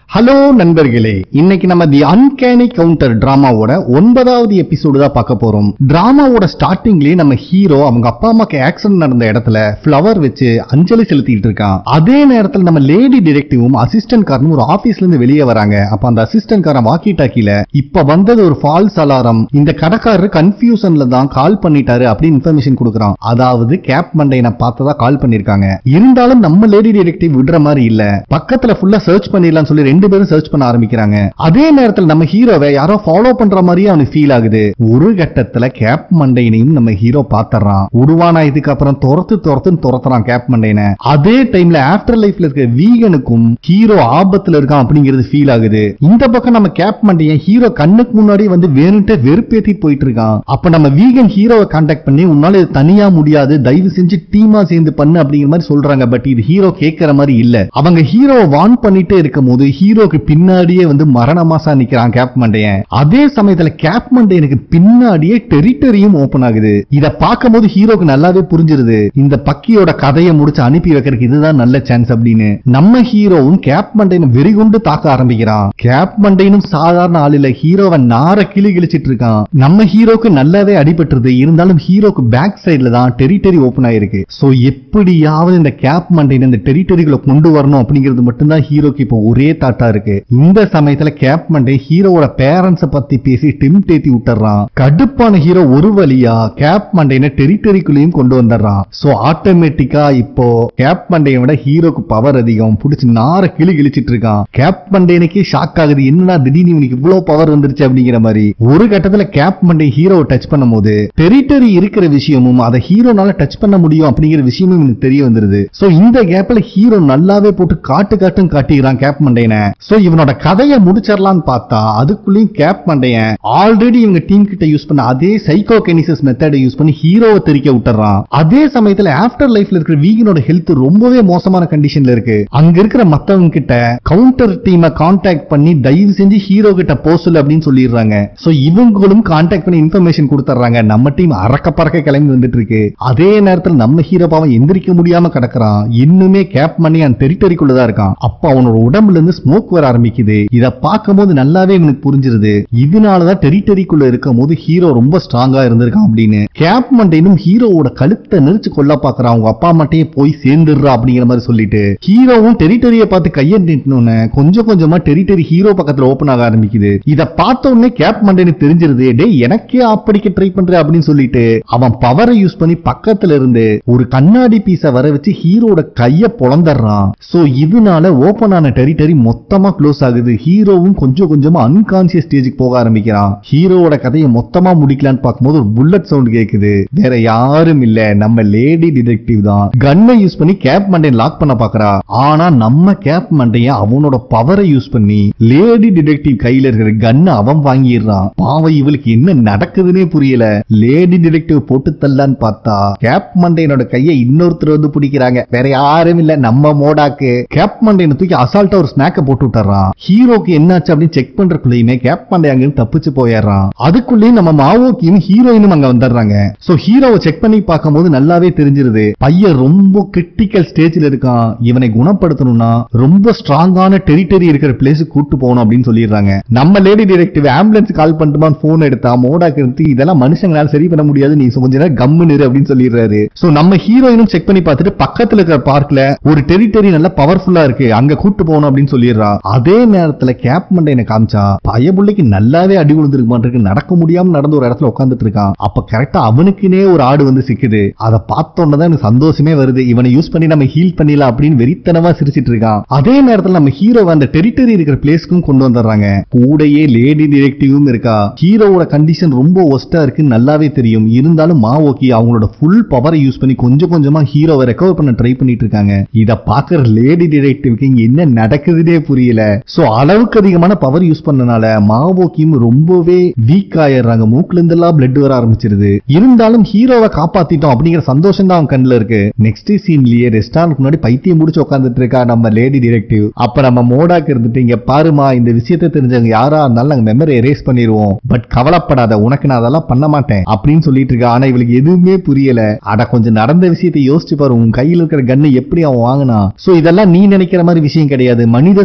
hello நண்பர்களே இன்னைக்கு நம்ம தி அன்கேனி கவுண்டர் டிராமாவோட ஒன்பதாவது எபிசோடு தான் பார்க்க போறோம் டிராமாவோட ஸ்டார்டிங்லயே நம்ம ஹீரோ அவங்க அப்பா அம்மாக்கு ஆக்சிடென்ட் நடந்த இடத்துல ஃபிளவர் வச்சு அஞ்சலி செலுத்திட்டு இருக்கான் அதே நேரத்துல நம்ம லேடி டிடெக்டிவும் அசிஸ்டன்ட் காரனும் ஒரு ஆபீஸ்ல இருந்து வெளியே வராங்க அப்ப அந்த அசிஸ்டன்ட் காரன் வாக்கி டாக்கில இப்ப வந்தது ஒரு ஃபால்ஸ் அலாரம் இந்த கடைக்காரர் கன்ஃபியூஷன்ல தான் கால் பண்ணிட்டாரு அப்படின்னு இன்ஃபர்மேஷன் கொடுக்குறான் அதாவது கேப் மண்டையனை பார்த்ததா கால் பண்ணிருக்காங்க இருந்தாலும் நம்ம லேடி டிடெக்டிவ் விடுற மாதிரி இல்ல பக்கத்துல ஃபுல்லா சர்ச் பண்ணிடலாம் சொல்லி ரெண்டு பேரும் சர்ச் பண்ண ஆரம்பிக்கிறாங்க அதே நேரத்துல நம்ம ஹீரோவை யாரோ ஃபாலோ பண்ற மாதிரியே அவனுக்கு ஃபீல் ஆகுது ஒரு கட்டத்துல கேப் மண்டையனையும் நம்ம ஹீரோ பாத்துறான் உருவானா இதுக்கு அப்புறம் துரத்து துரத்துன்னு துரத்துறான் கேப் மண்டையனை அதே டைம்ல ஆஃப்டர் லைஃப்ல இருக்க வீகனுக்கும் ஹீரோ ஆபத்துல இருக்கான் அப்படிங்கிறது ஃபீல் ஆகுது இந்த பக்கம் நம்ம கேப் மண்டையன் ஹீரோ கண்ணுக்கு முன்னாடி வந்து வேணுன்ட்டு வெறுப்பேத்தி போயிட்டு இருக்கான் அப்ப நம்ம வீகன் ஹீரோவை கான்டாக்ட் பண்ணி உன்னால இது தனியா முடியாது தயவு செஞ்சு டீமா சேர்ந்து பண்ணு அப்படிங்கிற மாதிரி சொல்றாங்க பட் இது ஹீரோ கேட்கற மாதிரி இல்ல அவங்க ஹீரோவை வான் பண்ணிட்டே இருக்கும் போது ஹீரோக்கு பின்னாடியே வந்து மரண மாசா நிக்கிறான் கேப் மண்டையன் அதே சமயத்துல கேப் மண்டையனுக்கு பின்னாடியே டெரிட்டரியும் ஓபன் ஆகுது இத பார்க்கும்போது ஹீரோக்கு நல்லாவே புரிஞ்சிருது இந்த பக்கியோட கதையை முடிச்சு அனுப்பி வைக்கிறதுக்கு இதுதான் நல்ல சான்ஸ் அப்படின்னு நம்ம ஹீரோவும் கேப் மண்டையனை வெறிகுண்டு தாக்க ஆரம்பிக்கிறான் கேப் மண்டையனும் சாதாரண ஆள் இல்ல ஹீரோவை நார கிளி கிழிச்சிட்டு இருக்கான் நம்ம ஹீரோக்கு நல்லாவே அடிபட்டுருது இருந்தாலும் ஹீரோக்கு பேக் சைடுல தான் டெரிட்டரி ஓபன் ஆயிருக்கு சோ எப்படியாவது இந்த கேப் மண்டையன் இந்த டெரிட்டரிக்குள்ள கொண்டு வரணும் அப்படிங்கிறது மட்டும்தான் ஹீரோக்கு இப்போ ஒரே தாட்டா இருக்கு இந்த சமயத்துல கேப் மண்டை ஹீரோவோட பேரண்ட்ஸ பத்தி பேசி டிம் தேத்தி விட்டுறான் கடுப்பான ஹீரோ ஒரு வழியா கேப் மண்டையனை டெரிட்டரிக்குள்ளேயும் கொண்டு வந்துடுறான் சோ ஆட்டோமேட்டிக்கா இப்போ கேப் மண்டையை விட ஹீரோக்கு பவர் அதிகம் புடிச்சு நார கிளி கிழிச்சிட்டு இருக்கான் கேப் மண்டையனுக்கே ஷாக் ஆகுது என்னடா திடீர்னு இவனுக்கு இவ்வளவு பவர் வந்துருச்சு அப்படிங்கிற மாதிரி ஒரு கட்டத்துல கேப் மண்டை ஹீரோவை டச் பண்ணும்போது டெரிட்டரி இருக்கிற விஷயமும் அதை ஹீரோனால டச் பண்ண முடியும் அப்படிங்கிற விஷயமும் எனக்கு தெரிய வந்துருது சோ இந்த கேப்ல ஹீரோ நல்லாவே போட்டு காட்டு காட்டும் காட்டிக்கிறான் கேப் மண்டையனை சோ இவனோட கதையை முடிச்சிடலாம்னு பார்த்தா அதுக்குள்ளேயும் கேப் மண்டையன் ஆல்ரெடி இவங்க டீம் கிட்ட யூஸ் பண்ண அதே சைக்கோ கெனிசஸ் மெத்தடை யூஸ் பண்ணி ஹீரோவை தெரிக்க விட்டுறான் அதே சமயத்துல ஆஃப்டர் லைஃப்ல இருக்கிற வீகனோட ஹெல்த் ரொம்பவே மோசமான கண்டிஷன்ல இருக்கு அங்க இருக்கிற மத்தவங்க கிட்ட கவுண்டர் டீமை கான்டாக்ட் பண்ணி தயவு செஞ்சு ஹீரோ கிட்ட போக சொல்லு அப்படின்னு சொல்லிடுறாங்க சோ இவங்களும் கான்டாக்ட் பண்ணி இன்ஃபர்மேஷன் கொடுத்துறாங்க நம்ம டீம் அறக்க பறக்க கிளம்பி வந்துட்டு இருக்கு அதே நேரத்துல நம்ம ஹீரோ பாவம் எந்திரிக்க முடியாம கிடக்குறான் இன்னுமே கேப் பண்ணி அந்த டெரிட்டரிக்குள்ளதான் இருக்கான் அப்ப அவனோட உடம்புல இருந்து ஸ்மோக் வர ஆரம்பிக்குது இத பார்க்கும்போது நல்லாவே இவனுக்கு புரிஞ்சிருது இதனாலதான் டெரிட்டரிக்குள்ள இருக்கும் போது ஹீரோ ரொம்ப ஸ்ட்ராங்கா இருந்திருக்கான் அப்படின்னு கேப் மண்டைனும் ஹீரோவோட கழுத்தை நெரிச்சு கொல்ல பாக்குறான் அவங்க அப்பா மட்டும் போய் சேர்ந்துடுறா அப்படிங்கிற மாதிரி சொல்லிட்டு ஹீரோவும் டெரிட்டரியை பார்த்து கையை நீட்டினோன்னு கொஞ்சம் கொஞ்சமா டெரிட்டரி ஹீரோ பக்கத்துல ஓபன் ஆக ஆரம்பிக்குது இத பார்த்த உடனே கேப் மண்டைனுக்கு தெரிஞ்சிருது டேய் எனக்கே ஆப்படிக்க ட்ரை பண்ற அப்படின்னு சொல்லிட்டு அவன் பவரை யூஸ் பண்ணி பக்கத்துல இருந்து ஒரு கண்ணாடி பீஸ வர வச்சு ஹீரோட கைய பொழந்துடுறான் சோ இதனால ஓபன் ஆன டெரிட்டரி மொத்தமா க்ளோஸ் ஆகுது ஹீரோவும் கொஞ்சம் கொஞ்சமா அன்கான்சியஸ் ஸ்டேஜுக்கு போக ஆரம்பிக்கிறான் ஹீரோவோட கதையை மொத்தமா முடிக்கலான்னு பார்க்கும்போது ஒரு புல்லட் சவுண்ட் கேக்குது வேற யாரும் இல்ல நம்ம லேடி டிடெக்டிவ் தான் கன்னை யூஸ் பண்ணி கேப் மண்டையன் லாக் பண்ண பாக்குறா ஆனா நம்ம கேப் மண்டையன் அவனோட பவரை யூஸ் பண்ணி லேடி டிடெக்டிவ் கையில இருக்கிற கன்னை அவன் வாங்கிடுறான் பாவம் இவளுக்கு என்ன நடக்குதுன்னே புரியல லேடி டிடெக்டிவ் போட்டு தள்ளான்னு பார்த்தா கேப் மண்டையனோட கையை இன்னொருத்தர் வந்து பிடிக்கிறாங்க வேற யாரும் இல்ல நம்ம மோடாக்கு கேப் மண்டையனை தூக்கி அசால்ட்டா ஒரு ஸ்நாக்க போட்டு விட்டுறான் ஹீரோக்கு என்னாச்சு அப்படின்னு செக் பண்றதுக்குள்ளயுமே கேப் மண்டை அங்க இருந்து தப்பிச்சு போயிடுறான் அதுக்குள்ளேயும் நம்ம மாவோக்கியும் ஹீரோயினும் அங்க வந்துடுறாங்க சோ ஹீரோவை செக் பண்ணி பார்க்கும்போது நல்லாவே தெரிஞ்சிருது பையன் ரொம்ப கிரிட்டிக்கல் ஸ்டேஜ்ல இருக்கான் இவனை குணப்படுத்தணும்னா ரொம்ப ஸ்ட்ராங்கான டெரிட்டரி இருக்கிற பிளேஸுக்கு கூட்டு போகணும் அப்படின்னு சொல்லிடுறாங்க நம்ம லேடி டிரெக்டிவ் ஆம்புலன்ஸ் கால் பண்ணிட்டுமான்னு போன் எடுத்தா மோடாக்கு இருந்து இதெல்லாம் மனுஷங்களால சரி பண்ண முடியாது நீ கொஞ்ச நேரம் கம்மு நிறு அப்படின்னு சொல்லிடுறாரு சோ நம்ம ஹீரோயினும் செக் பண்ணி பார்த்துட்டு பக்கத்துல இருக்கிற பார்க்ல ஒரு டெரிட்டரி நல்ல பவர்ஃபுல்லா இருக்கு அங்க கூட்டு போகணும் அப்படின்னு சொல்லிடுறா அதே நேரத்துல கேப் மண்டையனை காமிச்சா பயபுள்ளைக்கு நல்லாவே அடி விழுந்திருக்கு மாட்டிருக்கு நடக்க முடியாம நடந்து ஒரு இடத்துல உட்காந்துட்டு இருக்கான் அப்ப கரெக்டா அவனுக்குனே ஒரு ஆடு வந்து சிக்குது அதை பார்த்தோன்னு தான் எனக்கு சந்தோஷமே வருது இவனை யூஸ் பண்ணி நம்ம ஹீல் பண்ணிடலாம் அப்படின்னு வெறித்தனமா சிரிச்சிட்டு இருக்கான் அதே நேரத்துல நம்ம ஹீரோவை அந்த டெரிட்டரி இருக்கிற பிளேஸ்க்கும் கொண்டு வந்துடுறாங்க கூடயே லேடி டிரெக்டிவும் இருக்கா ஹீரோவோட கண்டிஷன் ரொம்ப ஒஸ்டா இருக்குன்னு நல்லாவே தெரியும் இருந்தாலும் மாவோக்கி அவங்களோட ஃபுல் பவரை யூஸ் பண்ணி கொஞ்சம் கொஞ்சமா ஹீரோவை ரெக்கவர் பண்ண ட்ரை பண்ணிட்டு இருக்காங்க இத பாக்குற லேடி டிடெக்டிவ்க்கு இங்க என்ன நடக்குதுன்னே புரியல சோ அளவுக்கு அதிகமான பவர் யூஸ் பண்ணனால மாவோக்கியும் ரொம்பவே வீக் ஆயிடுறாங்க மூக்குல இருந்தெல்லாம் பிளட் வர ஆரம்பிச்சிருது இருந்தாலும் ஹீரோவை காப்பாத்திட்டோம் அப்படிங்கிற சந்தோஷம் தான் அவன் கண்ணுல இருக்கு நெக்ஸ்ட் சீன்லயே ரெஸ்டாரண்ட் முன்னாடி பைத்தியம் முடிச்சு உட்காந்துட்டு இருக்கா நம்ம லேடி டிரெக்டிவ் அப்ப நம்ம மோடாக்கு இருந்துட்டு இங்க பாருமா இந்த விஷயத்தை தெரிஞ்சவங்க யாரா இருந்தாலும் நாங்க மெமரி எரேஸ் பண்ணிடுவோம் பட் கவலைப்படாத உனக்கு நான் அதெல்லாம் பண்ண மாட்டேன் அப்படின்னு சொல்லிட்டு இருக்கா ஆனா இவளுக்கு எதுவுமே புரியல அட கொஞ்சம் நடந்த விஷயத்தை யோசிச்சு பாரு உன் கையில இருக்கிற கண்ணை எப்படி அவன் வாங்கினா சோ இதெல்லாம் நீ நினைக்கிற மாதிரி விஷயம் கிடையாது மனித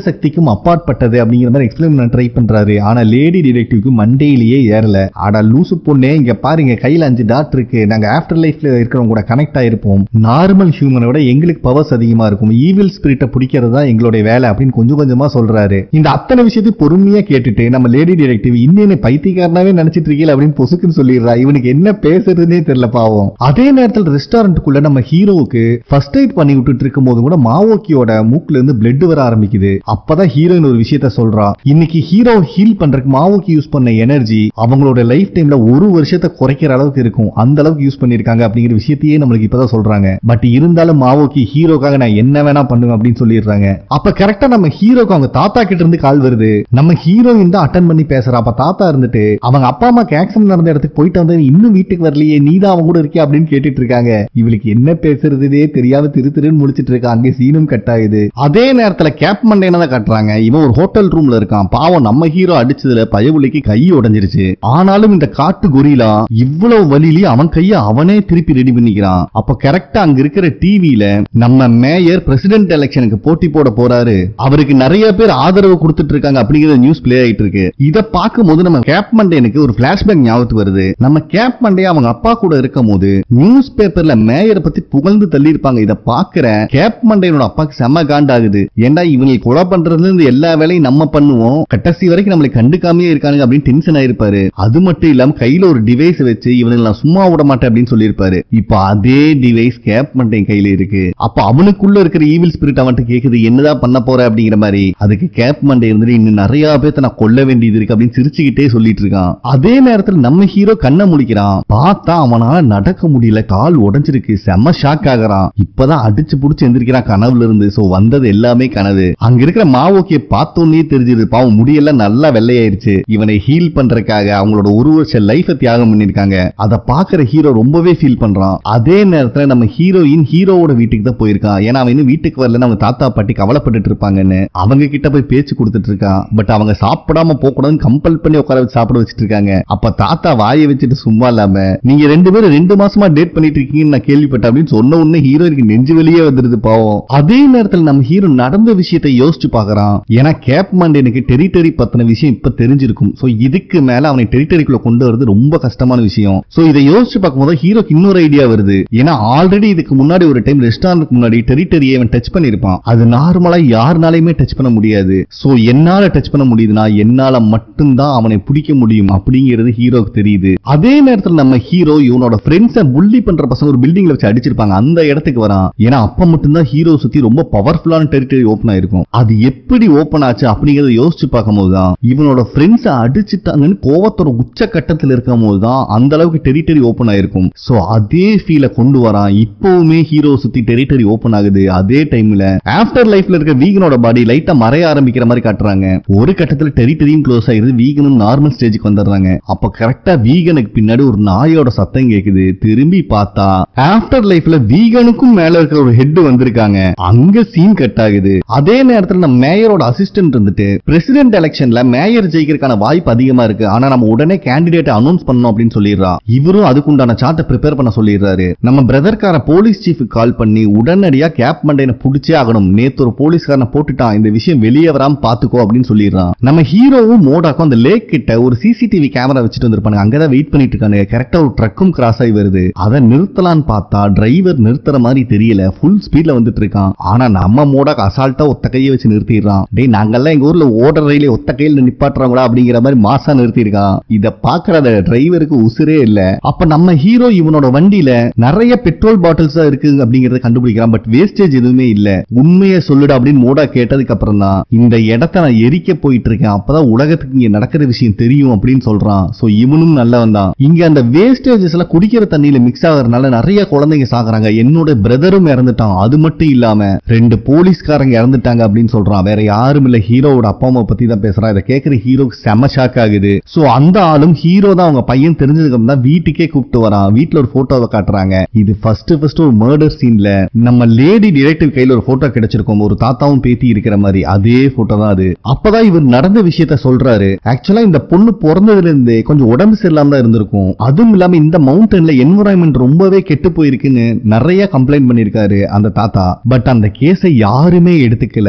சக்திக்கும் அப்பாற்பட்டது அப்படிங்கிற மாதிரி எக்ஸ்பிளைன் பண்ண ட்ரை பண்றாரு ஆனா லேடி டிடெக்டிவ்க்கு மண்டேயிலேயே ஏறல ஆடா லூசு பொண்ணே இங்க பாருங்க கையில அஞ்சு டாட் இருக்கு நாங்க ஆஃப்டர் லைஃப்ல இருக்கிறவங்க கூட கனெக்ட் ஆயிருப்போம் நார்மல் ஹியூமனை விட எங்களுக்கு பவர்ஸ் அதிகமா இருக்கும் ஈவில் ஸ்பிரிட்டை பிடிக்கிறது தான் எங்களுடைய வேலை அப்படின்னு கொஞ்சம் கொஞ்சமா சொல்றாரு இந்த அத்தனை விஷயத்தையும் பொறுமையா கேட்டுட்டு நம்ம லேடி டிடெக்டிவ் இன்னும் பைத்தியக்காரனாவே நினைச்சிட்டு இருக்கீங்க அப்படின்னு பொசுக்குன்னு சொல்லிடுறா இவனுக்கு என்ன பேசுறதுனே தெரியல பாவம் அதே நேரத்தில் ரெஸ்டாரண்ட்டுக்குள்ள நம்ம ஹீரோவுக்கு ஃபர்ஸ்ட் எய்ட் பண்ணி விட்டுட்டு இருக்கும் போது கூட மாவோக்கியோட மூக்குல இருந்து பிளட் வர ஆரம்பிக்குது அப்பதான் ஹீரோயின் ஒரு விஷயத்த சொல்றா இன்னைக்கு ஹீரோ ஹீல் பண்றதுக்கு மாவோக்கி யூஸ் பண்ண எனர்ஜி அவங்களோட லைஃப் டைம்ல ஒரு வருஷத்தை குறைக்கிற அளவுக்கு இருக்கும் அந்த அளவுக்கு யூஸ் பண்ணிருக்காங்க அப்படிங்கிற விஷயத்தையே நம்மளுக்கு இப்பதான் சொல்றாங்க பட் இருந்தாலும் மாவோக்கி ஹீரோக்காக நான் என்ன வேணா பண்ணுவேன் அப்படின்னு சொல்லிடுறாங்க அப்ப கரெக்டா நம்ம ஹீரோக்கு அவங்க தாத்தா கிட்ட இருந்து கால் வருது நம்ம ஹீரோயின் தான் அட்டன் பண்ணி பேசுறா அப்ப தாத்தா இருந்துட்டு அவங்க அப்பா அம்மாக்கு ஆக்சிடென்ட் நடந்த இடத்துக்கு போயிட்டு வந்து இன்னும் வீட்டுக்கு வரலையே நீ தான் அவங்க கூட இருக்கியா அப்படின்னு கேட்டுட்டு இருக்காங்க இவளுக்கு என்ன பேசுறதுனே தெரியாம திரு திருன்னு முடிச்சிட்டு இருக்கா அங்கே சீனும் கட் ஆகுது அதே நேரத்துல கேப் மண்டேன தான் காட்டுறாங்க இவன் ஒரு ஹோட்டல் ரூம்ல இருக்கான் பாவம் நம்ம ஹீரோ அடிச்சதுல பயவுலிக்கு கை உடைஞ்சிருச்சு ஆனாலும் இந்த காட்டு கொரிலா இவ்வளவு வலியிலே அவன் கைய அவனே திருப்பி ரெடி பண்ணிக்கிறான் அப்ப கரெக்டா அங்க இருக்கிற டிவில நம்ம மேயர் பிரசிடென்ட் எலெக்ஷனுக்கு போட்டி போட போறாரு அவருக்கு நிறைய பேர் ஆதரவு கொடுத்துட்டு இருக்காங்க அப்படிங்கிற நியூஸ் பிளே ஆயிட்டு இருக்கு இத பார்க்கும்போது நம்ம கேப் மண்டேனுக்கு ஒரு பிளாஷ்பேக் ஞாபகத்துக்கு வருது நம்ம கேப் மண்டே அவங்க அப்பா கூட இருக்கும் போது நியூஸ் பேப்பர்ல மேயரை பத்தி புகழ்ந்து தள்ளி இருப்பாங்க இத பாக்குற கேப் மண்டையனோட அப்பாக்கு செம்ம காண்டாகுது ஏன்டா இவங்க கொலை பண்றதுல இருந்து எல்லா வேலையும் நம்ம பண்ணுவோம் கடைசி வரைக்கும் நம்மளை கண்டுக்காமயே இருக்கானுங்க அப்படின்னு டென்ஷன் ஆயிருப்பாரு அது மட்டும் இல்லாம கையில ஒரு டிவைஸ் வச்சு இவனுக்கு நான் சும்மா விட மாட்டேன் அப்படின்னு சொல்லியிருப்பாரு இப்ப அதே டிவைஸ் கேப் மண்டையன் கையில இருக்கு அப்ப அவனுக்குள்ள இருக்கிற ஈவில் ஸ்பிரிட் அவன்கிட்ட கேக்குது என்னதான் பண்ண போற அப்படிங்கிற மாதிரி அதுக்கு கேப் மண்டை இருந்துட்டு இன்னும் நிறைய பேர்த்த நான் கொல்ல வேண்டியது இருக்கு அப்படின்னு சிரிச்சுக்கிட்டே சொல்லிட்டு இருக்கான் அதே நேரத்துல நம்ம ஹீரோ கண்ணை முழிக்கிறான் பார்த்தா அவனால நடக்க முடியல கால் உடைஞ்சிருக்கு செம்ம ஷாக் ஆகுறான் இப்பதான் அடிச்சு புடிச்சு எந்திரிக்கிறான் கனவுல இருந்து சோ வந்தது எல்லாமே கனவு அங்க இருக்கிற மாவோக்கிய பார்த்தோன்னே தெரிஞ்சது பாவம் முடியெல்லாம் நல்லா வெள்ளையாயிருச்சு இவனை ஹீல் பண்றதுக்காக அவங்களோட ஒரு வருஷ லைஃப தியாகம் பண்ணிருக்காங்க அதை பாக்குற ஹீரோ ரொம்பவே ஃபீல் பண்றான் அதே நேரத்துல நம்ம ஹீரோயின் ஹீரோவோட வீட்டுக்கு தான் போயிருக்கான் ஏன்னா அவன் இன்னும் வீட்டுக்கு வரலன்னு அவங்க தாத்தா பாட்டி கவலைப்பட்டுட்டு இருப்பாங்கன்னு அவங்க கிட்ட போய் பேச்சு கொடுத்துட்டு இருக்கான் பட் அவங்க சாப்பிடாம போக கூடாதுன்னு கம்பல் பண்ணி உட்கார வச்சு சாப்பிட வச்சிட்டு இருக்காங்க அப்ப தாத்தா வாயை வச்சுட்டு சும்மா இல்லாம நீங்க ரெண்டு பேரும் ரெண்டு மாசமா டேட் பண்ணிட்டு இருக்கீங்கன்னு நான் கேள்விப்பட்டேன் அப்படின்னு சொன்ன உடனே ஹீரோயினுக்கு நெஞ்சு வெளியே வந்துருது பாவம் அதே நேரத்துல நம்ம ஹீரோ நடந்த விஷயத்தை யோசிச்சு பாக்குறான் ஏன்னா கேப் மண்டேனுக்கு டெரிட்டரி பத்தின விஷயம் இப்ப தெரிஞ்சிருக்கும் சோ இதுக்கு மேல அவனை டெரிட்டரிக்குள்ள கொண்டு வரது ரொம்ப கஷ்டமான விஷயம் சோ இதை யோசிச்சு பார்க்கும்போது ஹீரோக்கு இன்னொரு ஐடியா வருது ஏன்னா ஆல்ரெடி இதுக்கு முன்னாடி ஒரு டைம் ரெஸ்டாரண்ட்க்கு முன்னாடி டெரிட்டரியை அவன் டச் பண்ணிருப்பான் அது நார்மலா யாருனாலையுமே டச் பண்ண முடியாது சோ என்னால டச் பண்ண முடியுதுன்னா என்னால மட்டும்தான் அவனை பிடிக்க முடியும் அப்படிங்கிறது ஹீரோக்கு தெரியுது அதே நேரத்துல நம்ம ஹீரோ இவனோட ஃப்ரெண்ட்ஸை புள்ளி பண்ற பசங்க ஒரு பில்டிங்ல வச்சு அடிச்சிருப்பாங்க அந்த இடத்துக்கு வரான் ஏன்னா அப்ப மட்டும்தான் ஹீரோ சுத்தி ரொம்ப பவர்ஃபுல்லான டெரிட்டரி ஓபன் ஆயிருக்கும் அது எப்படி ஓபன் ஆச்சு அப்படிங்கறத யோசிச்சு பார்க்கும்போது தான் இவனோட ஃப்ரெண்ட்ஸை அடிச்சுட்டாங்கன்னு கோவத்தோட உச்ச கட்டத்தில் இருக்கும் போது தான் அந்த அளவுக்கு டெரிட்டரி ஓபன் ஆயிருக்கும் சோ அதே ஃபீல கொண்டு வரான் இப்பவுமே ஹீரோ சுத்தி டெரிட்டரி ஓபன் ஆகுது அதே டைம்ல ஆஃப்டர் லைஃப்ல இருக்க வீகனோட பாடி லைட்டா மறைய ஆரம்பிக்கிற மாதிரி காட்டுறாங்க ஒரு கட்டத்துல டெரிட்டரியும் க்ளோஸ் ஆயிருது வீகனும் நார்மல் ஸ்டேஜுக்கு வந்துடுறாங்க அப்ப கரெக்டா வீகனுக்கு பின்னாடி ஒரு நாயோட சத்தம் கேக்குது திரும்பி பார்த்தா ஆஃப்டர் லைஃப்ல வீகனுக்கும் மேல இருக்கிற ஒரு ஹெட் வந்திருக்காங்க அங்க சீன் கட் ஆகுது அதே நேரத்துல நம்ம மேயரோட அசிஸ்டன்ட் இருந்துட்டு பிரசிடென்ட் எலெக்ஷன்ல மேயர் ஜெயிக்கிறதுக்கான வாய்ப்பு அதிகமா இருக்கு ஆனா நம்ம உடனே கேண்டிடேட் அனௌன்ஸ் பண்ணணும் அப்படின்னு சொல்லிடுறா இவரும் அதுக்குண்டான சார்ட்டை ப்ரிப்பேர் பண்ண சொல்லிடுறாரு நம்ம பிரதர்கார போலீஸ் சீஃபுக்கு கால் பண்ணி உடனடியா கேப் மண்டைனை புடிச்சே ஆகணும் நேத்து ஒரு போலீஸ்காரனை போட்டுட்டான் இந்த விஷயம் வெளியே வராம பாத்துக்கோ அப்படின்னு சொல்லிடுறான் நம்ம ஹீரோவும் மோடாக்கும் அந்த லேக் கிட்ட ஒரு சிசிடிவி கேமரா வச்சுட்டு வந்திருப்பாங்க அங்கதான் வெயிட் பண்ணிட்டு இருக்காங்க கரெக்டா ஒரு ட்ரக்கும் கிராஸ் ஆகி வருது அதை நிறுத்தலான்னு பார்த்தா டிரைவர் நிறுத்துற மாதிரி தெரியல ஃபுல் ஸ்பீட்ல வந்துட்டு இருக்கான் ஆனா நம்ம மோடாக்கு அசால்ட்டா ஒத்த கையை வச்சு நிறுத்திடுறான் டேய் நாங்கெல்லாம் எங்க ஊர்ல ஓடுற ரயிலே ஒத்த கையில நிப்பாட்டுறாங்களா அப்படிங்கிற மாதிரி மாசா நிறுத்திருக்கான் இத பாக்குற அந்த டிரைவருக்கு உசுரே இல்ல அப்ப நம்ம ஹீரோ இவனோட வண்டியில நிறைய பெட்ரோல் பாட்டில்ஸ் தான் இருக்கு அப்படிங்கறத கண்டுபிடிக்கிறான் பட் வேஸ்டேஜ் எதுவுமே இல்ல உண்மையை சொல்லுடா அப்படின்னு மோடா கேட்டதுக்கு அப்புறம் தான் இந்த இடத்த நான் எரிக்க போயிட்டு இருக்கேன் அப்பதான் உலகத்துக்கு இங்க நடக்கிற விஷயம் தெரியும் அப்படின்னு சொல்றான் சோ இவனும் நல்லவன் தான் இங்க அந்த வேஸ்டேஜஸ் எல்லாம் குடிக்கிற தண்ணியில மிக்ஸ் ஆகுறதுனால நிறைய குழந்தைங்க சாகுறாங்க என்னோட பிரதரும் இறந்துட்டான் அது மட்டும் இல்லாம ரெண்டு போலீஸ்காரங்க இறந்துட்டாங்க அப்படின்னு சொல்றான் வேற யாரும் இல்ல ஹீரோவோட அப்பா அம்மா பத்தி தான் பேசுறான் இதை கேட்கிற ஹீரோக்கு செம ஷாக் ஆகுது சோ அந்த ஆளும் ஹீரோ தான் அவங்க பையன் தெரிஞ்சதுக்கு அப்புறம் தான் வீட்டுக்கே கூப்பிட்டு வரான் வீட்டுல ஒரு போட்டோவை காட்டுறாங்க இது ஃபர்ஸ்ட் ஃபர்ஸ்ட் ஒரு மர்டர் சீன்ல நம்ம லேடி டிரெக்டிவ் கையில ஒரு போட்டோ கிடைச்சிருக்கும் ஒரு தாத்தாவும் பேத்தி இருக்கிற மாதிரி அதே போட்டோ தான் அது அப்பதான் இவர் நடந்த விஷயத்த சொல்றாரு ஆக்சுவலா இந்த பொண்ணு பிறந்ததுல இருந்தே கொஞ்சம் உடம்பு சரியில்லாம தான் இருந்திருக்கும் அதுவும் இல்லாம இந்த மவுண்டன்ல என்வரான்மெண்ட் ரொம்பவே கெட்டு போயிருக்குன்னு நிறைய கம்ப்ளைண்ட் பண்ணிருக்காரு அந்த தாத்தா பட் அந்த கேஸை யாருமே எடுத்துக்கல ஒரு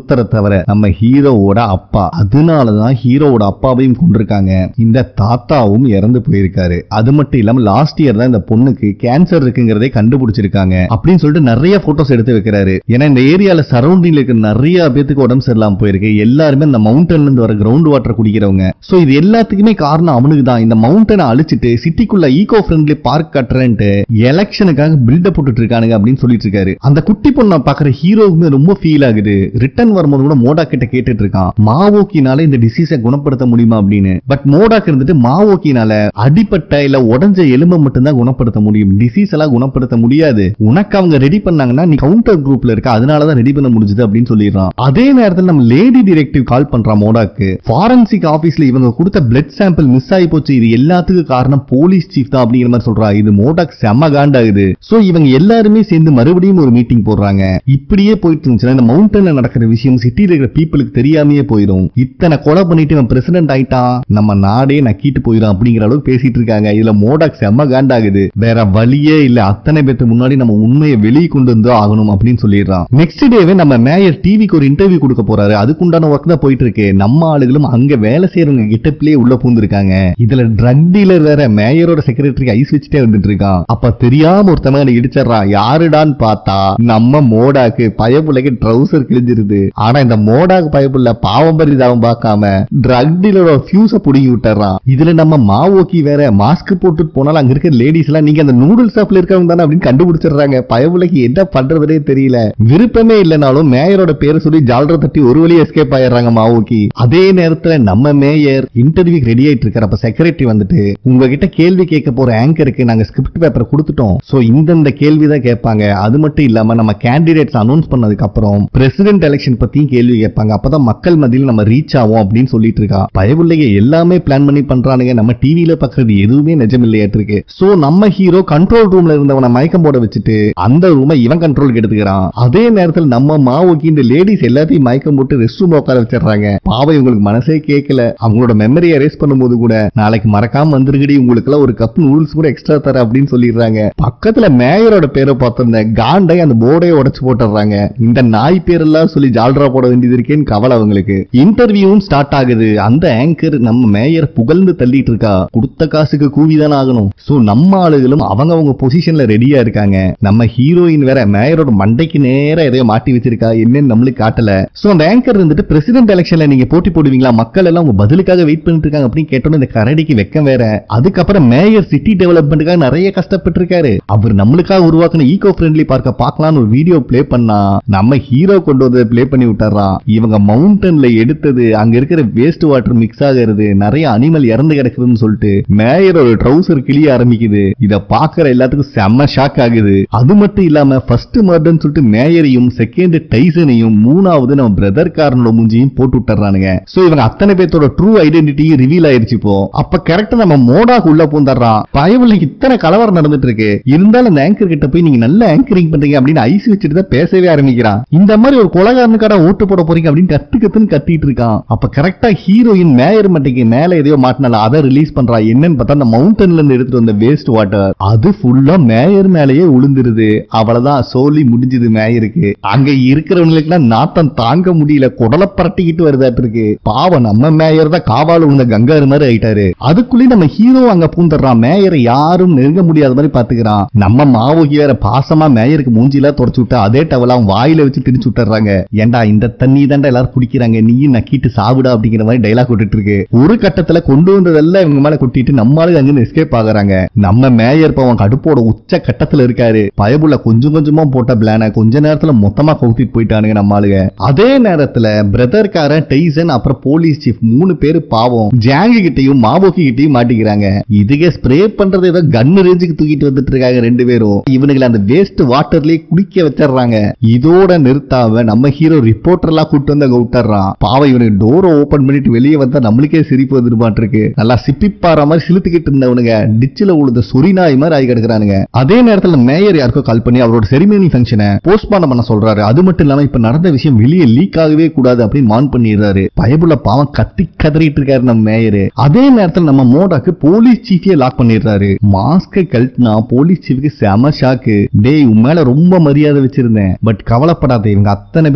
ஒருத்தரை தவிர நம்ம ஹீரோவோட அப்பா அதனாலதான் ஹீரோவோட அப்பாவையும் கொண்டிருக்காங்க இந்த தாத்தாவும் இறந்து போயிருக்காரு அது மட்டும் இல்லாம லாஸ்ட் இயர் தான் இந்த பொண்ணுக்கு கேன்சர் இருக்குங்கிறதே கண்டுபிடிச்சிருக்காங்க அப்படின்னு சொல்லிட்டு நிறைய போட்டோஸ் எடுத்து வைக்கிறாரு ஏன்னா இந்த ஏரியால சரௌண்டிங்ல இருக்க நிறைய பேத்துக்கு உடம்பு சரியில்லாம போயிருக்கு எல்லாருமே இந்த மவுண்டன்ல இருந்து வர கிரவுண்ட் வாட்டர் குடிக்கிறவங்க சோ இது எல்லாத்துக்குமே காரணம் அவனுக்கு தான் இந்த மவுண்டனை அழிச்சிட்டு சிட்டிக்குள்ள ஈகோ ஃப்ரெண்ட்லி பார்க் கட்டுறேன்ட்டு எலெக்ஷனுக்காக பில்டப் போட்டுட்டு இருக்கானுங்க அப்படின்னு சொல்லிட்டு இருக்காரு அந்த குட்டி பொண்ணை பாக்குற ஹீரோவுமே ரொம்ப ஃபீல் ஆகுது ரிட்டர்ன் வரும்போது கூட மோடா கிட்ட கேட்டுட்டு இருக்கான் மாவோக்கினால இந்த டிசீஸை குணப்படுத்த முடியுமா அப்படின்னு பட் மோடாக்கு இருந்துட்டு மாவோக்கினால அடிப்பட்ட இல்ல உடஞ்ச எலும்பை மட்டும்தான் குணப்படுத்த முடியும் டிசீஸ் எல்லாம் குணப்படுத்த முடியாது உனக்கு அவங்க ரெடி பண்ணாங்கன்னா நீ கவுண்டர் குரூப்ல இருக்க அதனாலதான் ரெடி பண்ண முடிஞ்சது அப்படின்னு சொல்லிடுறான் அதே நேரத்தில் நம்ம லேடி டிரெக்டிவ் கால் பண்றான் மோடாக்கு ஃபாரன்சிக் ஆபீஸ்ல இவங்க கொடுத்த பிளட் சாம்பிள் மிஸ் ஆகி போச்சு இது எல்லாத்துக்கும் காரணம் போலீஸ் சீஃப் தான் அப்படிங்கிற மாதிரி சொல்றா இது மோடாக் செம்ம காண்டாகுது சோ இவங்க எல்லாருமே சேர்ந்து மறுபடியும் ஒரு மீட்டிங் போடுறாங்க இப்படியே போயிட்டு இருந்துச்சுன்னா இந்த மவுண்டன்ல நடக்கிற விஷயம் சிட்டில இருக்கிற பீப்புளுக்கு தெரியாமயே போயிடும் இத்தனை கொலை பண்ணிட்டு இவன் பிரசிடென்ட் ஆயிட்டான் நம்ம நாடே நக்கிட்டு போயிடும் அப்படிங்கிற அளவுக்கு பேசிட்டு இருக்காங்க இதுல மோடாக் செம்ம காண்டாகுது வேற வழியே இல்ல அத்தனை பேருக்கு முன்னாடி நம்ம உண்மையை வெளியே கொண்டு வந்து ஆகணும் அப்படின்னு சொல்லிடுறான் நெக்ஸ்ட் டேவே நம்ம மேயர் டிவிக்கு ஒரு இன்டர்வியூ கொடுக்க போறாரு அதுக்குண்டான ஒர்க் தான் போயிட்டு இருக்கு நம்ம ஆளுகளும் அங்க வேலை செய்யறவங்க கிட்டப்பிலேயே உள்ள பூந்துருக்காங்க இதுல ட்ரக் டீலர் வேற மேயரோட செக்ரட்டரிக்கு ஐஸ் வச்சுட்டே வந்துட்டு இருக்கான் அப்ப தெரியாம ஒருத்தவங்க இடிச்சிடறான் யாருடான்னு பார்த்தா நம்ம மோடாக்கு பயப்புள்ளைக்கு ட்ரௌசர் கிழிஞ்சிருது ஆனா இந்த மோடாக்கு பயப்புள்ள பாவம் பரிதாபம் பார்க்காம ட்ரக் டீலரோட ஃபியூஸ புடுங்கி விட்டுறான் இதுல நம்ம மாவோக்கி வேற மாஸ்க் போட்டுட்டு போனாலும் அங்க இருக்க லேடிஸ் எல்லாம் நீங்க அந்த நூடுல்ஸ் ஷாப்ல இருக்கவங்க தானே அப்படின்னு கண்டுபிடிச்சிடுறாங்க பயவுலைக்கு என்ன பண்றதுனே தெரியல விருப்பமே இல்லைனாலும் மேயரோட பேரை சொல்லி ஜாலரை தட்டி ஒரு வழியா எஸ்கேப் ஆயிடுறாங்க மாவோக்கி அதே நேரத்துல நம்ம மேயர் இன்டர்வியூக்கு ரெடி ஆயிட்டு இருக்காரு அப்ப செக்ரட்டரி வந்துட்டு உங்ககிட்ட கேள்வி கேட்க போற ஆங்கருக்கு நாங்க ஸ்கிரிப்ட் பேப்பர் கொடுத்துட்டோம் சோ இந்தந்த கேள்வி தான் கேட்பாங்க அது மட்டும் இல்லாம நம்ம கேண்டிடேட்ஸ் அனௌன்ஸ் பண்ணதுக்கு அப்புறம் பிரசிடென்ட் எலெக்ஷன் பத்தியும் கேள்வி கேட்பாங்க அப்பதான் மக்கள் மத்தியில் நம்ம ரீச் ஆகும் அப்படின்னு சொல்லிட்டு இருக்கா பயவுள்ளைய எல்லாமே பிளான் பண்ணி பண்றானுங்க நம்ம டிவில பாக்குறது எதுவுமே நிஜம் இல்லையாட்டு இருக்கு சோ நம்ம ஹீரோ கண்ட்ரோல் ரூம்ல இருந்தவனை மயக்கம் போட வச்சுட்டு அந்த ரூமை இவன் கண்ட்ரோலுக்கு எடுத்துக்கிறான் அதே நேரத்தில் நம்ம மாவுக்கு இந்த லேடிஸ் எல்லாத்தையும் மயக்கம் போட்டு ரெஸ்ட் ரூம் உட்கார வச்சிடுறாங்க பாவை உங்களுக்கு மனசே கேட்கல அவங்களோட மெமரி erase பண்ணும்போது கூட நாளைக்கு மறக்காம வந்துருக்கடி உங்களுக்கு எல்லாம் ஒரு கப் நூடுல்ஸ் கூட எக்ஸ்ட்ரா தர அப்படின்னு சொல்லிடுறாங்க பக்கத்துல மேயரோட பேரை பார்த்திருந்தேன் காண்டை அந்த போர்டே உடைச்சு போட்டுறாங்க இந்த நாய் பேரெல்லாம் சொல்லி ஜால்ரா போட வேண்டியது இருக்கேன்னு கவலை அவங்களுக்கு இன்டர்வியூவும் ஸ்டார்ட் ஆகுது அந்த ஆங்கர் நம்ம மேயர் புகழ்ந்து தள்ளிட்டு இருக்கா கொடுத்த காசுக்கு கூவிதான் ஆகணும் சோ நம்ம ஆளுகளும் அவங்க அவங்க பொசிஷன்ல ரெடியா இருக்காங்க நம்ம ஹீரோயின் வேற மேயரோட மண்டைக்கு நேரா எதையோ மாட்டி வச்சிருக்கா என்னன்னு நம்மளுக்கு காட்டல சோ அந்த ஆங்கர் இருந்துட்டு பிரசிடென்ட் எலெக்ஷன்ல நீங்க போட்டி போடுவீங்களா மக்கள் எல்லாம் உங்க பதிலுக்காக வெயிட் பண்ணிட்டு இருக்காங்க அப்படின்னு கேட்டோன்னு இந்த கரடிக்கு வெக்கம் வேற அதுக்கப்புறம் மேயர் சிட்டி டெவலப்மெண்ட்டுக்காக நிறைய கஷ்டப்பட்டு இருக்காரு அவர் நம்மளுக்காக உருவாக்குன ஈகோ ஃப்ரெண்ட்லி பார்க்க பார்க்கலாம்னு ஒரு வீடியோ ப்ளே பண்ணா நம்ம ஹீரோ கொண்டு வந்து ப்ளே பண்ணி விட்டுறான் இவங்க மவுண்டன்ல எடுத்தது அங்க இருக்கிற வேஸ்ட் வாட்டர் மிக்ஸ் ஆகிறது நிறைய அனிமல் இறந்து கிடக்குதுன்னு சொல்லிட்டு மேயரோட ட்ரௌசர் கிளிய ஆரம்பிக்குது இத பாக்குற எல்லாத்துக்கும் செம்ம ஷாக் ஆகுது அது மட்டும் இல்லாம ஃபர்ஸ்ட் மர்டர்னு சொல்லிட்டு மேயரையும் செகண்ட் டைசனையும் மூணாவது நம்ம பிரதர் காரனோட மூஞ்சியும் போட்டு விட்டுறானுங்க சோ இவங்க அத்தனை பேர்த்தோட ட்ரூ ஐடென்டிட்டியும் ரிவீல் ஆயிருச்சு இப்போ அப்ப கரெக்டா நம்ம மோடாக்கு உள்ள பூந்துடுறான் பயவுல இத்தனை கலவரம் நடந்துட்டு இருக்கு இருந்தாலும் அந்த ஆங்கர் கிட்ட போய் நீங்க நல்ல ஆங்கரிங் பண்றீங்க அப்படின்னு ஐஸ் வச்சுட்டு தான் பேசவே ஆரம்பிக்கிறான் இந்த மாதிரி ஒரு கொலகாரனுக்கார ஓட்டு போட போறீங்க அப்படின்னு கத்து கத்துன்னு கத்திட்டு இருக்கான் அப்ப கரெக்டா ஹீரோயின் மேயர் மட்டைக்கு மேல எதையோ மாட்டினால அதை ரிலீஸ் பண்றா என்னன்னு பார்த்தா அந்த மவுண்டன்ல இருந்து எடுத்துட்டு வந்த வேஸ்ட் வாட்டர் அது ஃபுல்லா மேயர் மேலேயே விழுந்துருது அவ்வளவுதான் சோலி முடிஞ்சது மேயருக்கு அங்க இருக்கிறவங்களுக்கு நாத்தம் தாங்க முடியல குடலை பரட்டிக்கிட்டு வருதாட்டு இருக்கு பாவம் நம்ம மேயர் தான் காவால விழுந்த கங்காரு மாதிரி ஆயிட்டாரு அதுக்குள்ளேயும் நம்ம ஹீரோ அங்க பூந்துடுறான் மேயரை யாரும் நெருங்க முடியாத மாதிரி பாத்துக்கிறான் நம்ம மாவோகி வேற பாசமா மேயருக்கு மூஞ்சிலாம் தொடச்சு விட்டு அதே டவல அவன் வாயில வச்சு திணிச்சு விட்டுறாங்க ஏன்டா இந்த தண்ணி தாண்டா எல்லாரும் குடிக்கிறாங்க நீயும் நக்கிட்டு சாப்பிடா அப்படிங்கிற மாதிரி டைலாக் விட்டுட்டு இருக்கு ஒரு கட்டத்துல கொண்டு வந்ததெல்லாம் இவங்க மேல கொட்டிட்டு நம்மளுக்கு அங்கிருந்து எஸ்கேப் ஆகுறாங்க நம்ம மேயர் பவன் கடுப்போட உச்ச கட்டத்துல இருக்காரு பயபுள்ள கொஞ்சம் கொஞ்சமா போட்ட பிளான கொஞ்ச நேரத்துல மொத்தமா கவுத்திட்டு போயிட்டானுங்க நம்ம ஆளுங்க அதே நேரத்துல பிரதர்காரன் டெய்சன் அப்புறம் போலீஸ் சீஃப் மூணு பேரு பாவம் ஜாங்கு கிட்டயும் மாவோக்கி கிட்டயும் மாட்டிக்கிறாங்க இதுக்கே ஸ்ப்ரே பண்றது ஏதோ கன்னு ரேஞ்சுக்கு தூக்கிட்டு வந்துட்டு இருக்காங்க ரெண்டு பேரும் இவனுங்களை அந்த வேஸ்ட் வாட்டர்லயே குடிக்க வச்சிடுறாங்க இதோட நிறுத்தாம நம்ம ஹீரோ ரிப்போர்ட்டர் எல்லாம் கூட்டு வந்து அங்க விட்டுறான் பாவம் இவனுக்கு டோரை ஓபன் பண்ணிட்டு வெளியே வந்தா நம்மளுக்கே சிரிப்பு வந்துருமாட்டு இருக்கு நல்லா சிப்பிப்பாற மாதிரி சிலுத்துக்கிட்டு இருந்தவனுங்க டிச்சில உழுத சொரிநாய் மாதிரி ஆகி கிடக்குறானுங்க அதே நேரத்துல மேயர் யாருக்கோ கால் பண்ணி அவரோட செரிமனி ஃபங்க்ஷனை போஸ்ட்மார்ட்டம் பண்ண சொல்றாரு அது மட்டும் இல்லாம இப்ப நடந்த விஷயம் வெளியே லீக் ஆகவே கூடாது அப்படின்னு வான் பண்ணிடுறாரு பயபுள்ள பாவம் கத்தி கதறிட்டு இருக்காரு நம்ம மேயரு அதே நேரத்துல நம்ம மோடாக்கு போலீஸ் சீஃபே லாக் பண்ணிடுறாரு மாஸ்க கழட்டினா போலீஸ் சீஃபுக்கு செம ஷாக்கு டேய் உன் மேல ரொம்ப மரியாதை வச்சிருந்தேன் பட் கவலைப்படாத இவங்க அத்தனை பத்தி முடிச்சு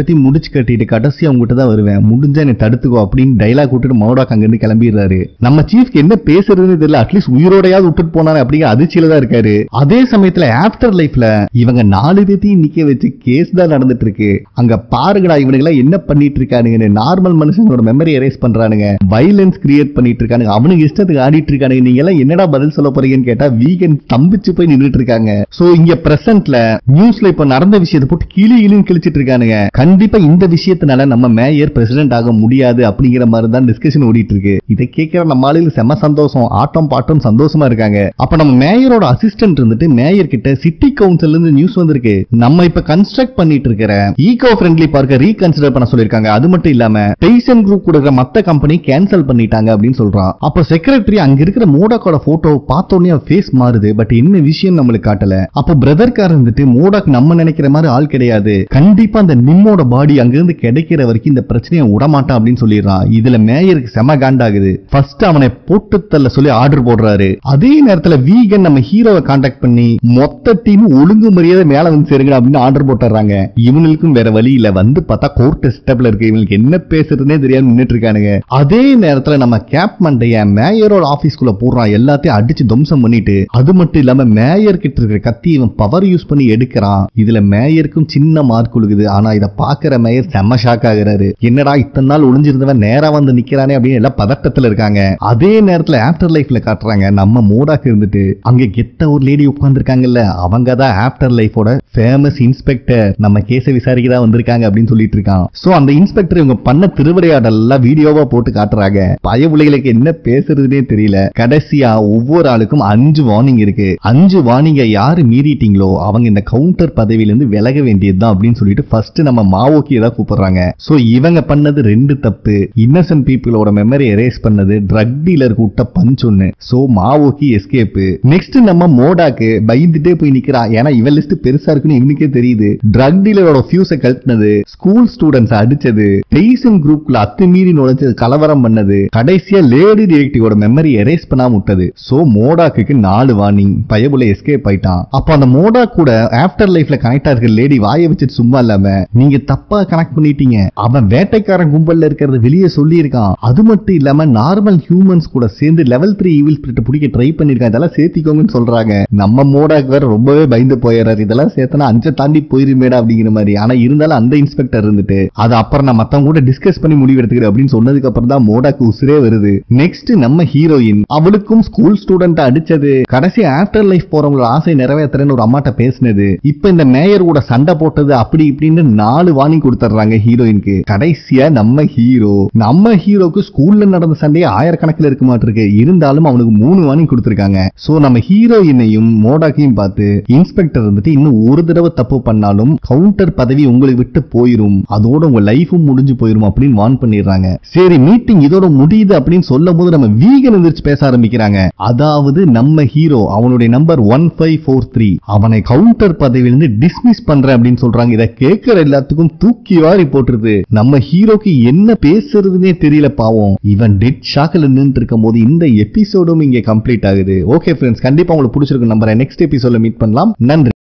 வச்சு கட்டிட்டு கடைசி அவங்ககிட்ட தான் வருவேன் முடிஞ்சா என்னை தடுத்துக்கோ அப்படின்னு டைலாக் விட்டுட்டு மௌடாக் அங்க இருந்து கிளம்பிடுறாரு நம்ம சீஃப்க்கு என்ன பேசுறதுன்னு தெரியல அட்லீஸ்ட் உயிரோடையாவது விட்டுட்டு போனாரு அப்படிங்கிற அதிர்ச்சியில தான் இருக்காரு அதே சமயத்துல ஆஃப்டர் லைஃப்ல இவங்க நாலு பேத்தையும் நிக்க வச்சு கேஸ் தான் நடந்துட்டு இருக்கு அங்க பாருங்கடா இவனுங்க என்ன பண்ணிட்டு இருக்கானுங்க நார்மல் மனுஷங்களோட மெமரி எரேஸ் பண்றானுங்க வைலன்ஸ் கிரியேட் பண்ணிட்டு இருக்கானுங்க அவனுக்கு இஷ்டத்துக்கு ஆடிட்டு இருக்கானுங்க நீங்க எல்லாம் என்னடா பதில் சொல்ல போறீங்கன்னு கேட்டா வீகன் தம்பிச்சு போய் நின்னுட்டு இருக்காங்க சோ இங்க பிரசன்ட்ல நியூஸ்ல இப்ப நடந்த விஷயத்தை போட்டு கிளி கிளின்னு கிழிச்சிட்டு இருக்கானுங்க கண்டிப்பா இந்த விஷயத்தினால நம்ம மேயர் பிரசிடென்ட் ஆக முடியாது அப்படிங்கிற மாதிரி தான் டிஸ்கஷன் ஓடிட்டு இருக்கு இதை கேட்கிற நம்ம ஆளுங்க செம சந்தோஷம் ஆட்டம் பாட்டம் சந்தோஷமா இருக்காங்க அப்ப நம்ம மேயரோட அசிஸ்டன்ட் இருந்துட்டு மேயர் கிட்ட சிட்டி கவுன்சில்ல இருந்து நியூஸ் வந்திருக்கு நம்ம இப்ப கன்ஸ்ட்ரக்ட் பண்ணிட்டு இருக்கிற ஈகோ ஃப்ரெண்ட்லி பார்க்க ரீகன்சிடர் பண்ண சொல்லிருக்காங்க அது மட்டும் இல்லாம டெய்சன் குரூப் கொடுக்குற மத்த கம்பெனி கேன்சல் பண்ணிட்டாங்க அப்படின்னு சொல்றான் அப்ப செக்ரட்டரி அங்க இருக்கிற மோடாக்கோட போட்டோ பார்த்த உடனே ஃபேஸ் மாறுது பட் என்ன விஷயம் நம்மளுக்கு காட்டல அப்ப பிரதர்கார் இருந்துட்டு மோடாக் நம்ம நினைக்கிற மாதிரி ஆள் கிடையாது கண்டிப்பா அந்த நிம்மோட பாடி அங்கிருந்து கிடைக்கிற வரைக்கும் இந்த பிரச்சனையை விடமாட்டான் அப்படின்னு சொல்லிடுறான் இதுல மேயருக்கு செம காண்டாகுது ஃபர்ஸ்ட் அவனை போட்டு தள்ள சொல்லி ஆர்டர் போடுறாரு அதே நேரத்துல வீகன் நம்ம ஹீரோவை காண்டாக்ட் பண்ணி மொத்த டீம் ஒழுங்கு மரியாதை மேல வந்து சேருங்க அப்படின்னு ஆர்டர் போட்டுறாங்க இவனுக்கும் வேற வழி இல்ல வந்து பார்த்தா கோர்ட் ஸ்டெப்ல இருக்கு இவனுக்கு என்ன பேசுறதுனே தெரியாம நின்னுட்டு இருக்கானுங்க அதே நேரத்துல நம்ம கேப் மண்டைய மேயரோட ஆபீஸ்க்குள்ள போடுறான் எல்லாத்தையும் அடிச்சு துவம்சம் பண்ணிட்டு அது மட்டும் இல்லாம மேயர் கிட்ட இருக்கிற கத்தி இவன் பவர் யூஸ் பண்ணி எடுக்கிறான் இதுல மேயருக்கும் சின்ன மார்க் உழுகுது ஆனா இத பாக்குற மேயர் செம்ம ஷாக் ஆகுறாரு என்னடா இத்தனை நாள் ஒளிஞ்சிருந்தவன் நேரா வந்து நிக்கிறானே அப்படின்னு எல்லாம் பதட்டத்துல இருக்காங்க அதே நேரத்துல ஆஃப்டர் லைஃப்ல காட்டுறாங்க நம்ம மூடாக்கு இருந்துட்டு அங்க கெத்த ஒரு லேடி உட்கார்ந்துருக்காங்கல்ல அவங்க தான் ஆஃப்டர் லைஃபோட ஃபேமஸ் இன்ஸ்பெக்டர் நம்ம கேஸ விசாரிக்க தான் வந்திருக்காங்க அப்படின்னு சொல்லிட்டு இருக்கான் சோ அந்த இன்ஸ்பெக்டர் இவங்க பண்ண திருவிளையாடல் எல்லாம் வீடியோவா போட்டு காட்டுறாங்க பய பிள்ளைகளுக்கு என்ன பேசுறதுனே தெரியல கடைசியா ஒவ்வொரு ஆளுக்கும் அஞ்சு வார்னிங் இருக்கு அஞ்சு வார்னிங்க யாரு மீறிட்டீங்களோ அவங்க இந்த கவுண்டர் பதவியிலிருந்து விலக வேண்டியதுதான் அப்படின்னு சொல்லிட்டு ஃபர்ஸ்ட் நம்ம மாவோக்கி தான் கூப்பிடுறாங்க சோ இவங்க பண்ணது ரெண்டு தப்பு இன்னசென்ட் பீப்புளோட மெமரி எரேஸ் பண்ணது ட்ரக் டீலருக்கு விட்ட பஞ்ச் ஒண்ணு சோ மாவோக்கி எஸ்கேப் நெக்ஸ்ட் நம்ம மோடாக்கு பயந்துட்டே போய் நிக்கிறான் ஏன்னா இவன் லிஸ்ட் பெருசா இருக்குன்னு இவனுக்கே தெரியுது ட்ரக் டீலரோட ஃபியூஸை கழட்டினது ஸ்கூல் ஸ்டூடெண்ட்ஸ் அடிச்சது டெய்சன் குரூப்ல அத்துமீறி நுழைஞ்சது கலவரம் பண்ணது கடைசியா லேடி டிடெக்டிவோட மெமரி எரேஸ் பண்ணாம விட்டது சோ மோடாக்கு நாலு வார்னிங் பயபுல எஸ்கேப் ஆயிட்டான் அப்ப அந்த மோடா கூட ஆஃப்டர் லைஃப்ல கனெக்ட் ஆகிற லேடி வாயை வச்சுட்டு சும்மா இல்லாம நீங்க தப்பா கனெக்ட் பண்ணிட்டீங்க அவன் வேட்டைக்காரன் கும்பல்ல இருக்கிறது வெளியே சொல்லி இருக்கான் அது மட்டும் இல்லாம நார்மல் ஹியூமன்ஸ் கூட சேர்ந்து லெவல் த்ரீ ஈவில் ஸ்பிரிட் பிடிக்க ட்ரை பண்ணிருக்கான் இதெல்லாம் சேர்த்திக்கோங்கன்னு சொல்றாங்க நம்ம மோடாக்கு வேற ரொம்பவே பயந்து போயிடுறாரு இதெல்லாம் சேர்த்தனா அஞ்சை தாண்டி போயிருமேடா அப்படிங்கிற மாதிரி ஆனா இருந்தாலும் அந்த இன்ஸ்பெக்டர் இருந்துட்டு அது அப்புறம் நான் மத்தவங்க கூட டிஸ்கஸ் பண்ணி முடிவு எடுத்துக்கிறேன் அப்படின்னு சொன்னதுக்கு அப்புறம் தான் மோடாக்கு உசுரே வருது நெக்ஸ்ட் நம்ம ஹீரோயின் அவளுக்கும் ஸ்கூல் ஸ்டூடெண்ட் அடிச்சது கடைசி ஆஃப்டர் லைஃப் போறவங்களோட ஆசை நிறைவேற்றுறேன்னு ஒரு அம்மாட்ட பேசினது இப்ப இந்த மேயர் கூட சண்டை போட்டது அப்படி இப்படின்னு நாலு வார்னிங் கொடுத்துட்றாங்க ஹீரோயினுக்கு கடைசியா நம்ம ஹீரோ நம்ம ஹீரோக்கு ஸ்கூல்ல நடந்த சண்டையே ஆயிரக்கணக்கில் இருக்க மாட்டிருக்கு இருந்தாலும் அவனுக்கு மூணு வார்னிங் கொடுத்துருக்காங்க சோ நம்ம ஹீரோயினையும் மோடாக்கையும் பார்த்து இன்ஸ்பெக்டர் வந்துட்டு இன்னும் ஒரு தடவை தப்பு பண்ணாலும் கவுண்டர் பதவி உங்களை விட்டு போயிரும் அதோட உங்க லைஃபும் முடிஞ்சு போயிரும் அப்படின்னு வார்ன் பண்ணிடுறாங்க சரி மீட்டிங் இதோட முடியுது அப்படின்னு சொல்லும் போது நம்ம வீகன் எந்திரிச்சு பேச ஆரம்பிக்கிறாங்க அதாவது நம்ம ஹீரோ அவனுடைய number one five four three அவனை கவுண்டர் பதவியிலிருந்து டிஸ்மிஸ் பண்றேன் அப்படின்னு சொல்றாங்க இதை கேட்கிற எல்லாத்துக்கும் தூக்கி வாரி போட்டுருது நம்ம ஹீரோக்கு என்ன பேசுறதுனே தெரியல பாவம் இவன் டெட் ஷாக்கில் நின்று இருக்கும் போது இந்த எபிசோடும் இங்க கம்ப்ளீட் ஆகுது ஓகே ஃப்ரெண்ட்ஸ் கண்டிப்பா உங்களுக்கு பிடிச்சிருக்கு நம்பரை நெக்ஸ்ட் எபிசோட மீட் பண்ணலாம் நன்றி